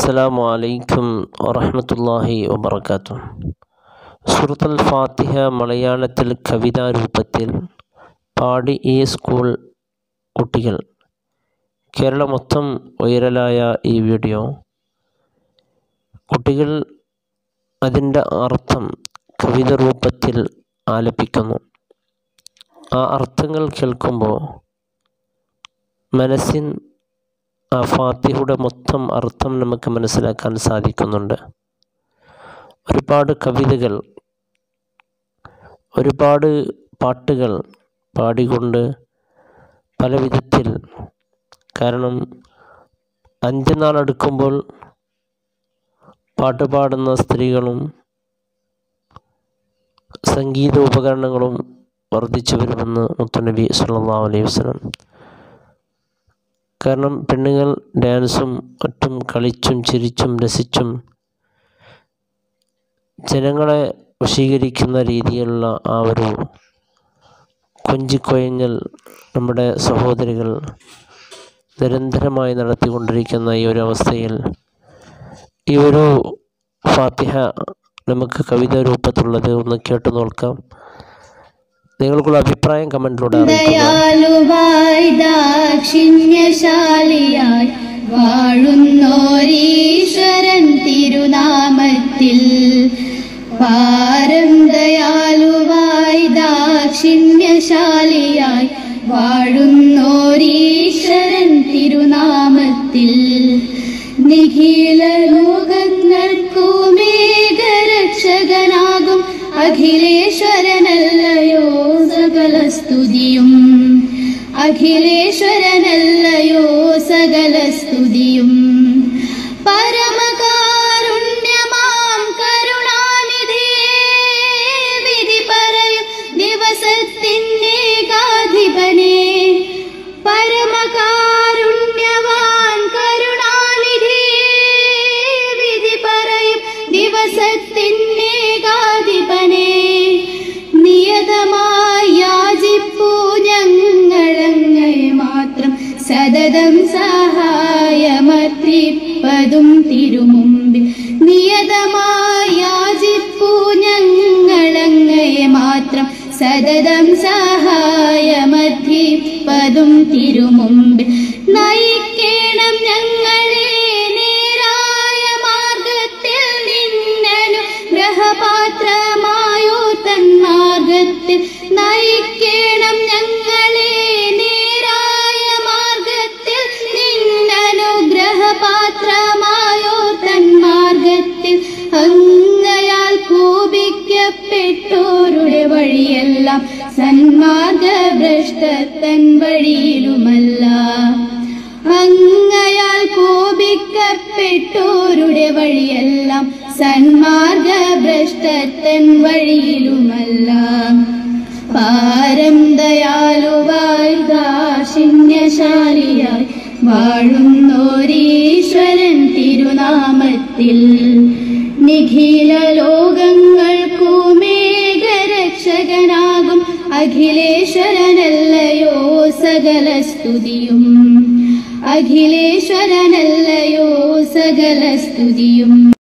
അസ്സലാമു അലൈക്കും വറഹ്മത്തുള്ളാഹി വബർക്കാത്തു സൂറത്തുൽ ഫാത്തിഹ മലയാളത്തിൽ കവിതാ രൂപത്തിൽ പാടി ഈ സ്കൂൾ കുട്ടികൾ കേരളം മൊത്തം വൈറലായ ഈ വീഡിയോ കുട്ടികൾ അതിൻ്റെ അർത്ഥം കവിത രൂപത്തിൽ ആലപിക്കുന്നു ആ അർത്ഥങ്ങൾ കേൾക്കുമ്പോൾ മനസ്സിൻ ആ ഫാത്തിഹയുടെ മൊത്തം അർത്ഥം നമുക്ക് മനസ്സിലാക്കാൻ സാധിക്കുന്നുണ്ട് ഒരുപാട് കവിതകൾ ഒരുപാട് പാട്ടുകൾ പാടിക്കൊണ്ട് പല വിധത്തിൽ കാരണം അന്ത്യനാൾ അടുക്കുമ്പോൾ പാട്ട് പാടുന്ന സ്ത്രീകളും സംഗീത ഉപകരണങ്ങളും വർദ്ധിച്ചു വരുമെന്ന് മുത്തുനബി സല്ലല്ലാഹു അലൈഹി വസല്ലം കാരണം പെണ്ണുങ്ങൾ ഡാൻസും മറ്റും കളിച്ചും ചിരിച്ചും രസിച്ചും ജനങ്ങളെ വശീകരിക്കുന്ന രീതിയിലുള്ള ആ ഒരു കൊഞ്ചിക്കൊയഞ്ഞൽ നമ്മുടെ സഹോദരികൾ നിരന്തരമായി നടത്തിക്കൊണ്ടിരിക്കുന്ന ഈ ഒരു അവസ്ഥയിൽ ഈ ഒരു ഫാത്തിഹ നമുക്ക് കവിത രൂപത്തിലുള്ളത് ഒന്ന് കേട്ടു നോക്കാം നിങ്ങൾക്കുള്ള അഭിപ്രായം കമൻറ്റിലൂടെ അറിയിക്കുക ദയാലുവായി ദാക്ഷിണ്യശാലിയായി വാഴുന്നോരീശ്വരൻ തിരുനാമത്തിൽ പാരം ദയാലുവായി ദാക്ഷിണ്യശാലിയായി വാഴുന്നോരീശ്വരൻ തിരുനാമത്തിൽ നിഖില ലോകങ്ങൾക്കുമേകരക്ഷകനാകും അഖിലേശ്വരനല്ലയോ സകല സ്തുതിയും അഖിലേശ്വരനല്ലയോ സകല സ്തുതിയും പരമകാരുണ്യമാം കരുണാനിധിയേ വിധി പറയും ദിവസത്തിൻ്റെ കാധിപനേ പരമകാരുണ്യവാൻ കരുണാനിധിയേ വിധി പറയും ദിവസത്തിൻ്റെ കാധിപനേ നിയതമായി യാചിപ്പൂ ഞങ്ങളങ്ങയെ മാത്രം സതതം സഹായമർപ്പിപ്പതും തിരുമുമ്പിൽ നിയതമായി യാചിപ്പൂ ഞങ്ങളങ്ങയെ മാത്രം സതതം സഹായമർപ്പിപ്പതും തിരുമുമ്പിൽ നയിക്കണം ഞങ്ങളെ നേരായ മാർഗത്തിൽ നിന്നനുഗ്രഹപാത്രമായോ തന്മാർഗത്തിൽ നയിക്കണം ഞങ്ങളെ നേരായ മാർഗത്തിൽ നിന്നനുഗ്രഹപാത്രമായോ തന്മാർഗത്തിൽ അങ്ങയാൽ കോപിക്കപ്പെട്ടോരുടെ വഴിയെല്ലാം സന്മാർഗഭ്രഷ്ടത്തൻ വഴിയിലുമല്ല അങ്ങയാൽ കോപിക്കപ്പെട്ടോരുടെ വഴിയെല്ലാം സന്മാർഗഭ്രഷ്ടത്തൻ വഴിയിലുമല്ല പാരം ദയാലുവായി ദാക്ഷിണ്യശാലിയായി വാഴുന്നോരീശ്വരൻ തിരുനാമത്തിൽ നിഖില ലോകങ്ങൾക്കുമേകരക്ഷകനാകും അഖിലേശ്വരനല്ലയോ സകല സ്തുതിയും അഖിലേശ്വരനല്ലയോ സകല സ്തുതിയും